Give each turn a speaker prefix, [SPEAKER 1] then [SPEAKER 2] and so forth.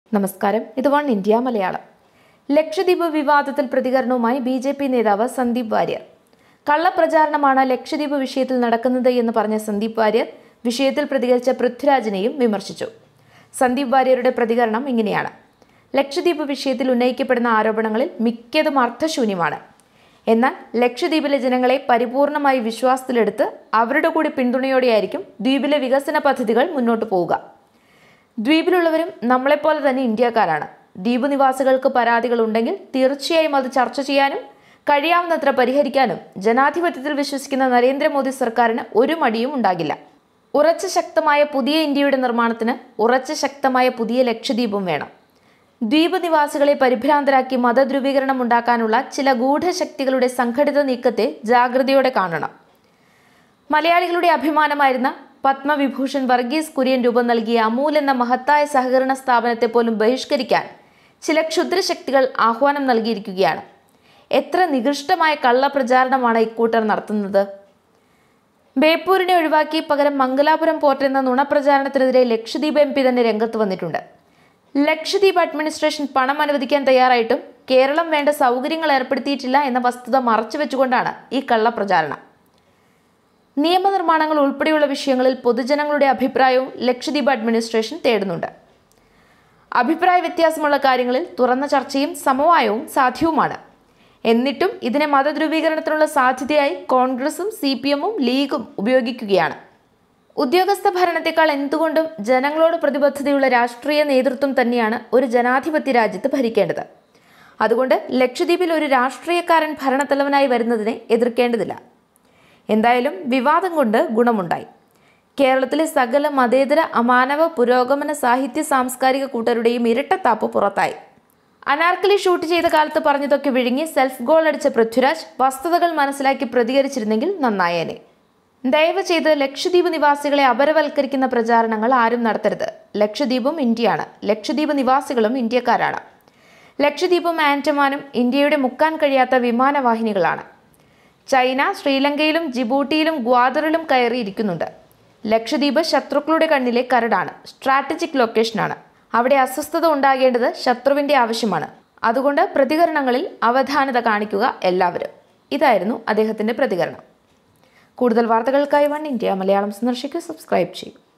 [SPEAKER 1] നമസ്കാരം ഇത് one India Malayalam Lakshadweep വിവാദത്തിൽ പ്രതികരണവുമായി ബി ജെ പി നേതാവ് സന്ദീപ് വാര്യർ കള്ളപ്രചാരണമാണ് ലക്ഷദ്വീപ് വിഷയത്തിൽ നടക്കുന്നത് എന്ന് പറഞ്ഞ സന്ദീപ് വാര്യർ വിഷയത്തിൽ പ്രതികരിച്ച പൃഥ്വിരാജിനെയും വിമർശിച്ചു സന്ദീപ് വാര്യരുടെ പ്രതികരണം ഇങ്ങനെയാണ് ലക്ഷദ്വീപ് വിഷയത്തിൽ ഉന്നയിക്കപ്പെടുന്ന ആരോപണങ്ങളിൽ മിക്കതും അർത്ഥശൂന്യമാണ് എന്നാൽ ലക്ഷദ്വീപിലെ ജനങ്ങളെ പരിപൂർണമായി വിശ്വാസത്തിലെടുത്ത് അവരുടെ കൂടി പിന്തുണയോടെയായിരിക്കും ദ്വീപിലെ വികസന പദ്ധതികൾ മുന്നോട്ട് പോവുക ദ്വീപിലുള്ളവരും നമ്മളെപ്പോലെ തന്നെ ഇന്ത്യക്കാരാണ് ദ്വീപ് നിവാസികൾക്ക് പരാതികൾ ഉണ്ടെങ്കിൽ തീർച്ചയായും അത് ചർച്ച ചെയ്യാനും കഴിയാവുന്നത്ര പരിഹരിക്കാനും ജനാധിപത്യത്തിൽ വിശ്വസിക്കുന്ന നരേന്ദ്രമോദി സർക്കാരിന് ഒരു മടിയും ഉണ്ടാകില്ല ഉറച്ച ശക്തമായ പുതിയ ഇന്ത്യയുടെ നിർമ്മാണത്തിന് ഉറച്ച ശക്തമായ പുതിയ ലക്ഷദ്വീപും വേണം ദ്വീപ് നിവാസികളെ പരിഭ്രാന്തരാക്കി മതധ്രുവീകരണം ഉണ്ടാക്കാനുള്ള ചില ഗൂഢശക്തികളുടെ സംഘടിത നീക്കത്തെ ജാഗ്രതയോടെ കാണണം മലയാളികളുടെ അഭിമാനമായിരുന്ന പത്മവിഭൂഷൺ വർഗീസ് കുര്യൻ രൂപം നൽകിയ അമൂൽ എന്ന മഹത്തായ സഹകരണ സ്ഥാപനത്തെ പോലും ബഹിഷ്കരിക്കാൻ ചില ക്ഷുദ്രശക്തികൾ ആഹ്വാനം നൽകിയിരിക്കുകയാണ് എത്ര നികൃഷ്ടമായ കള്ളപ്രചാരണമാണ് ഇക്കൂട്ടർ നടത്തുന്നത് ബേപ്പൂരിനെ ഒഴിവാക്കി പകരം മംഗലാപുരം പോർട്ട് എന്ന നുണപ്രചാരണത്തിനെതിരെ ലക്ഷദ്വീപ് എം പി തന്നെ രംഗത്ത് വന്നിട്ടുണ്ട് ലക്ഷദ്വീപ് അഡ്മിനിസ്ട്രേഷൻ പണം അനുവദിക്കാൻ തയ്യാറായിട്ടും കേരളം വേണ്ട സൗകര്യങ്ങൾ ഏർപ്പെടുത്തിയിട്ടില്ല എന്ന വസ്തുത മറച്ചുവെച്ചുകൊണ്ടാണ് ഈ കള്ളപ്രചാരണം നിയമനിർമ്മാണങ്ങൾ ഉൾപ്പെടെയുള്ള വിഷയങ്ങളിൽ പൊതുജനങ്ങളുടെ അഭിപ്രായവും ലക്ഷദ്വീപ് അഡ്മിനിസ്ട്രേഷൻ തേടുന്നുണ്ട് അഭിപ്രായ വ്യത്യാസമുള്ള കാര്യങ്ങളിൽ തുറന്ന ചർച്ചയും സമവായവും സാധ്യവുമാണ് എന്നിട്ടും ഇതിനെ മതധ്രുവീകരണത്തിനുള്ള സാധ്യതയായി കോൺഗ്രസും സി പി എമ്മും ലീഗും ഉപയോഗിക്കുകയാണ് ഉദ്യോഗസ്ഥ ഭരണത്തെക്കാൾ എന്തുകൊണ്ടും ജനങ്ങളോട് പ്രതിബദ്ധതയുള്ള രാഷ്ട്രീയ നേതൃത്വം തന്നെയാണ് ഒരു ജനാധിപത്യ രാജ്യത്ത് ഭരിക്കേണ്ടത് അതുകൊണ്ട് ലക്ഷദ്വീപിൽ ഒരു രാഷ്ട്രീയക്കാരൻ ഭരണത്തലവനായി വരുന്നതിനെ എതിർക്കേണ്ടതില്ല എന്തായാലും വിവാദം കൊണ്ട് ഗുണമുണ്ടായി കേരളത്തിലെ സകല മതേതര അമാനവ പുരോഗമന സാഹിത്യ സാംസ്കാരിക കൂട്ടരുടെയും ഇരട്ടത്താപ്പ് പുറത്തായി അനാർക്കലി ഷൂട്ട് ചെയ്ത കാലത്ത് പറഞ്ഞതൊക്കെ വിഴുങ്ങി സെൽഫ് ഗോൾ അടിച്ച പൃഥ്വിരാജ് വസ്തുതകൾ മനസ്സിലാക്കി പ്രതികരിച്ചിരുന്നെങ്കിൽ നന്നായേനെ ദയവ് ചെയ്ത് ലക്ഷദ്വീപ് നിവാസികളെ അപരവൽക്കരിക്കുന്ന പ്രചാരണങ്ങൾ ആരും നടത്തരുത് ലക്ഷദ്വീപും ഇന്ത്യയാണ് ലക്ഷദ്വീപ് നിവാസികളും ഇന്ത്യക്കാരാണ് ലക്ഷദ്വീപും ആൻഡമാനും ഇന്ത്യയുടെ മുക്കാൻ കഴിയാത്ത വിമാനവാഹിനികളാണ് ചൈന ശ്രീലങ്കയിലും ജിബൂട്ടിയിലും ഗ്വാദറിലും കയറിയിരിക്കുന്നുണ്ട് ലക്ഷദ്വീപ് ശത്രുക്കളുടെ കണ്ണിലെ കരടാണ് സ്ട്രാറ്റജിക് ലൊക്കേഷനാണ് അവിടെ അസ്വസ്ഥത ഉണ്ടാകേണ്ടത് ശത്രുവിന്റെ ആവശ്യമാണ് അതുകൊണ്ട് പ്രതികരണങ്ങളിൽ അവധാനത കാണിക്കുക എല്ലാവരും ഇതായിരുന്നു അദ്ദേഹത്തിന്റെ പ്രതികരണം കൂടുതൽ വാർത്തകൾക്കായി വൺ ഇന്ത്യ മലയാളം സന്ദർശിക്കൂ സബ്സ്ക്രൈബ് ചെയ്യും